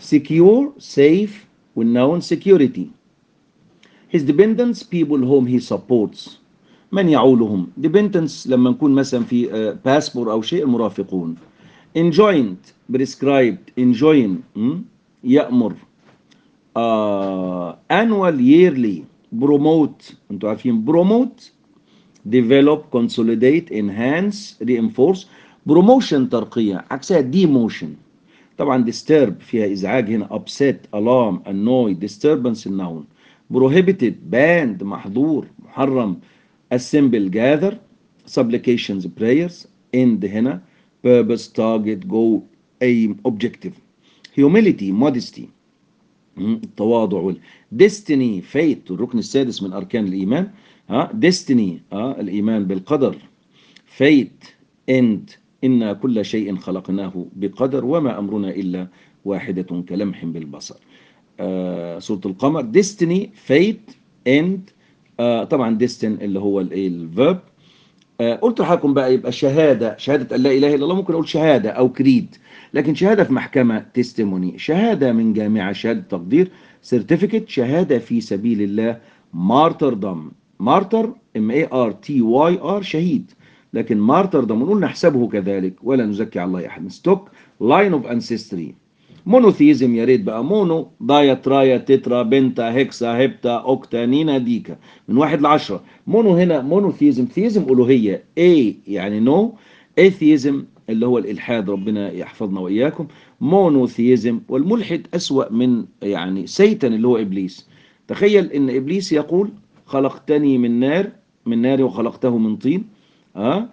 secure safe والnoun security his dependents people whom he supports من يعولهم dependents لما نكون مثلا في uh, passport أو شيء المرافقون enjoined prescribed enjoin م? يأمر uh, annual yearly promote انتوا عارفين promote develop consolidate enhance reinforce promotion ترقية عكسها demotion طبعا disturb فيها ازعاج هنا upset alarm annoy disturbance النون prohibited banned محظور محرم assemble gather supplications prayers end هنا purpose target goal aim objective humility modesty التواضع وال destiny fate الركن السادس من أركان الإيمان ها destiny ها الإيمان بالقدر fate end إن كل شيء خلقناه بقدر وما أمرنا إلا واحدة كلمح بالبصر آه سورة القمر destiny fate end آه طبعا destin اللي هو الفيرب آه قلت لحضراتكم بقى يبقى شهادة شهادة أن لا إله إلا الله ممكن أقول شهادة أو كريد لكن شهادة في محكمة تستيموني شهادة من جامعة شهادة تقدير سيرتيفيكت شهادة في سبيل الله مارتردم مارتر ام اي ار تي واي ار شهيد لكن مارتردم نقول نحسبه كذلك ولا نزكي على الله احد ستوك لاين اوف انسيستري مونوثيزم يا ريت بقى مونو دايا ترايا تترا بنتا هكسا هبتا اوكتا نينا ديكا من واحد لعشرة مونو هنا مونوثيزم ثيزم الوهية اي يعني نو ايثيزم اللي هو الالحاد ربنا يحفظنا واياكم مونوثيزم والملحد اسوأ من يعني سيتن اللي هو ابليس تخيل ان ابليس يقول خلقتني من نار من نار وخلقته من طين ها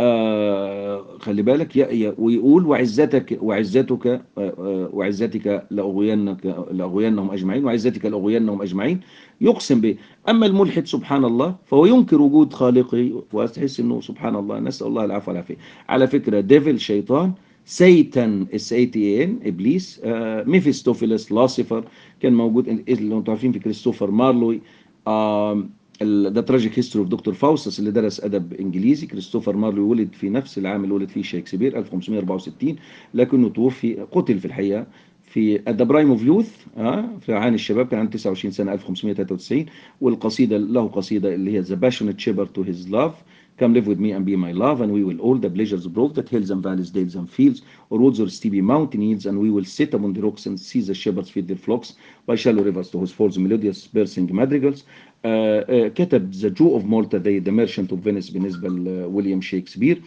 آه خلي بالك يا يا ويقول وعزتك وعزتك آه آه وعزتك لاغوينك لاغوينهم اجمعين وعزتك لاغوينهم اجمعين يقسم به اما الملحد سبحان الله فهو ينكر وجود خالقه وتحس انه سبحان الله نسال الله العفو والعافيه على فكره ديفل شيطان سيتان اس اي تي ان ابليس آه ميفيستوفيلس لاسيفر كان موجود اللي انتم عارفين في كريستوفر مارلوي آه ذا تراجيك هيستوري اوف دكتور فاوستس اللي درس ادب انجليزي كريستوفر مارلوي ولد في نفس العام اللي ولد فيه شكسبير 1564 لكنه توفي قتل في الحقيقه في ذا برايم اوف يوث في عين الشباب كان عنده 29 سنه 1593 والقصيده له قصيده اللي هي ذا باشونت شيبر تو هيز لاف Come live with me and be my love, and we will all the pleasures prove that hills and valleys, dales and fields, or woods or steepy mountain yields, and we will sit upon the rocks and see the shepherds feed their flocks by shallow rivers to whose falls melodious bursting madrigals. Uh, uh, كتب The Jew of Malta The, the Merchant of Venice بالنسبة لويليام شكسبير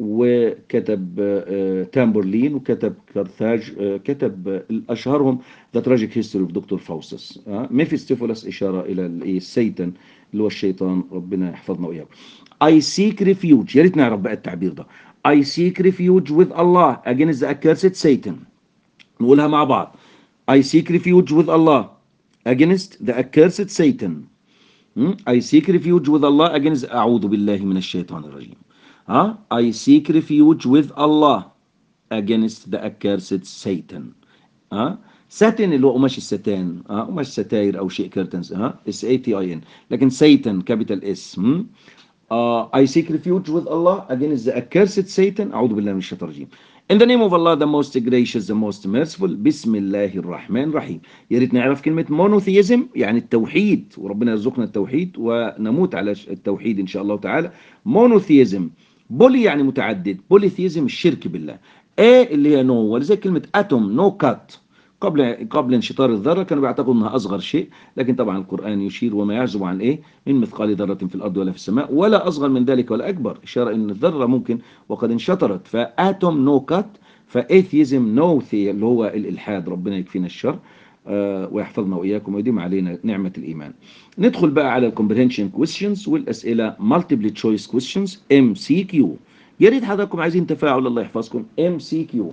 وكتب uh, تامبرلين وكتب كارثاج uh, كتب أشهرهم The Tragic History of Dr. Faustus uh, ميفيستيفولس إشارة إلى السيتان اللي هو الشيطان ربنا يحفظنا وإياكم I seek refuge يا ريت نعرف بقى التعبير ده I seek refuge with Allah against the accursed Satan نقولها مع بعض I seek refuge with Allah against the accursed Satan hmm? I seek refuge with Allah against أعوذ بالله من الشيطان الرجيم ها huh? I seek refuge with Allah against the accursed Satan ها huh? ساتن اللي هو قماش الستان ها uh, قماش ستاير او شيء كرتنز ها اس اي تي اي ان لكن سيتان كابيتال اس Uh, I seek refuge with Allah against the accursed Satan أعوذ بالله من الشيطان الرجيم In the name of Allah the most gracious the most merciful بسم الله الرحمن الرحيم يا ريت نعرف كلمة monotheism يعني التوحيد وربنا يرزقنا التوحيد ونموت على التوحيد إن شاء الله تعالى monotheism بولي يعني متعدد polytheism الشرك بالله A اللي هي no ولذلك كلمة atom no cut قبل قبل انشطار الذره كانوا بيعتقدوا انها اصغر شيء لكن طبعا القران يشير وما يعزب عن ايه من مثقال ذره في الارض ولا في السماء ولا اصغر من ذلك ولا اكبر اشاره ان الذره ممكن وقد انشطرت فاتوم نو كات فايثيزم نو ثي اللي هو الالحاد ربنا يكفينا الشر آه ويحفظنا واياكم ويديم علينا نعمه الايمان ندخل بقى على الكومبريهنشن كويستشنز والاسئله مالتيبل تشويس كويستشنز ام سي كيو يا ريت حضراتكم عايزين تفاعل الله يحفظكم ام سي كيو